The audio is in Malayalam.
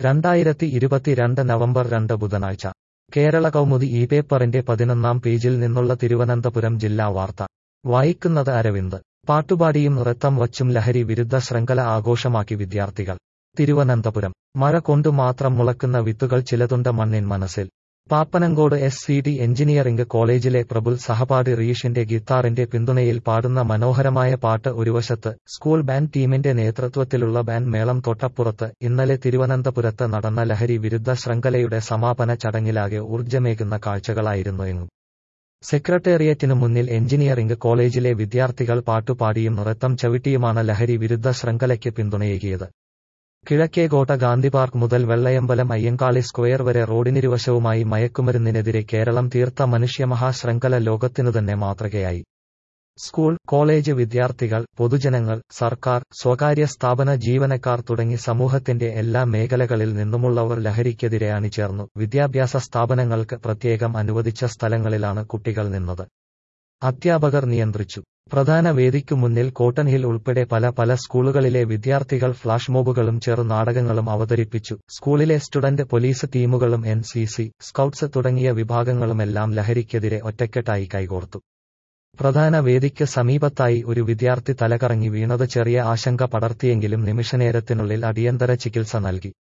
രണ്ടായിരത്തി ഇരുപത്തിരണ്ട് നവംബർ രണ്ട് ബുധനാഴ്ച കേരള കൗമുദി ഈ പേപ്പറിന്റെ പതിനൊന്നാം പേജിൽ നിന്നുള്ള തിരുവനന്തപുരം ജില്ലാ വാർത്ത വായിക്കുന്നത് അരവിന്ദ് പാട്ടുപാടിയും നൃത്തം വച്ചും ലഹരി വിരുദ്ധ ശൃംഖല ആഘോഷമാക്കി വിദ്യാർത്ഥികൾ തിരുവനന്തപുരം മഴ കൊണ്ടു മാത്രം മുളക്കുന്ന വിത്തുകൾ ചിലതുണ്ട് മണ്ണിൻ മനസ്സിൽ Pappanamcode S C D engineering കോളേജിലെ പ്രബുൽ സഹപാഠി റീഷിന്റെ ഗിത്താറിന്റെ പിന്തുണയിൽ പാടുന്ന മനോഹരമായ പാട്ട് ഒരുവശത്ത് സ്കൂൾ ബാൻഡ് ടീമിന്റെ നേതൃത്വത്തിലുള്ള ബാൻഡ് മേളം തൊട്ടപ്പുറത്ത് ഇന്നലെ തിരുവനന്തപുരത്ത് നടന്ന ലഹരി വിരുദ്ധ ശൃംഖലയുടെ സമാപന ചടങ്ങിലാകെ ഊർജ്ജമേകുന്ന കാഴ്ചകളായിരുന്നു എങ്ങും സെക്രട്ടേറിയറ്റിനു മുന്നിൽ എഞ്ചിനീയറിംഗ് കോളേജിലെ വിദ്യാർത്ഥികൾ പാട്ടുപാടിയും നൃത്തം ചവിട്ടിയുമാണ് ലഹരി വിരുദ്ധ ശൃംഖലയ്ക്ക് പിന്തുണയേകിയത് കിഴക്കേകോട്ട ഗാന്ധി പാർക്ക് മുതൽ വെള്ളയമ്പലം അയ്യങ്കാളി സ്ക്വയർ വരെ റോഡിനിരുവശവുമായി മയക്കുമരുന്നിനെതിരെ കേരളം തീർത്ത മനുഷ്യമഹാശൃംഖല ലോകത്തിനു തന്നെ മാതൃകയായി സ്കൂൾ കോളേജ് വിദ്യാർത്ഥികൾ പൊതുജനങ്ങൾ സർക്കാർ സ്വകാര്യ സ്ഥാപന ജീവനക്കാർ തുടങ്ങി സമൂഹത്തിന്റെ എല്ലാ മേഖലകളിൽ നിന്നുമുള്ളവർ ലഹരിക്കെതിരെ അണിചേർന്നു വിദ്യാഭ്യാസ സ്ഥാപനങ്ങൾക്ക് പ്രത്യേകം അനുവദിച്ച സ്ഥലങ്ങളിലാണ് കുട്ടികൾ നിന്നത് അധ്യാപകർ നിയന്ത്രിച്ചു പ്രധാന വേദിക്കു മുന്നിൽ കോട്ടൺ ഹിൽ ഉൾപ്പെടെ പല പല സ്കൂളുകളിലെ വിദ്യാർത്ഥികൾ ഫ്ലാഷ് മോബുകളും ചെറുനാടകങ്ങളും അവതരിപ്പിച്ചു സ്കൂളിലെ സ്റ്റുഡന്റ് പോലീസ് ടീമുകളും എൻ സി സി സ്കൌട്ട്സ് തുടങ്ങിയ വിഭാഗങ്ങളുമെല്ലാം ലഹരിക്കെതിരെ ഒറ്റക്കെട്ടായി കൈകോർത്തു പ്രധാന വേദിക്ക് സമീപത്തായി ഒരു വിദ്യാർത്ഥി തലകറങ്ങി വീണത് ചെറിയ ആശങ്ക പടർത്തിയെങ്കിലും നിമിഷനേരത്തിനുള്ളിൽ അടിയന്തര ചികിത്സ നൽകി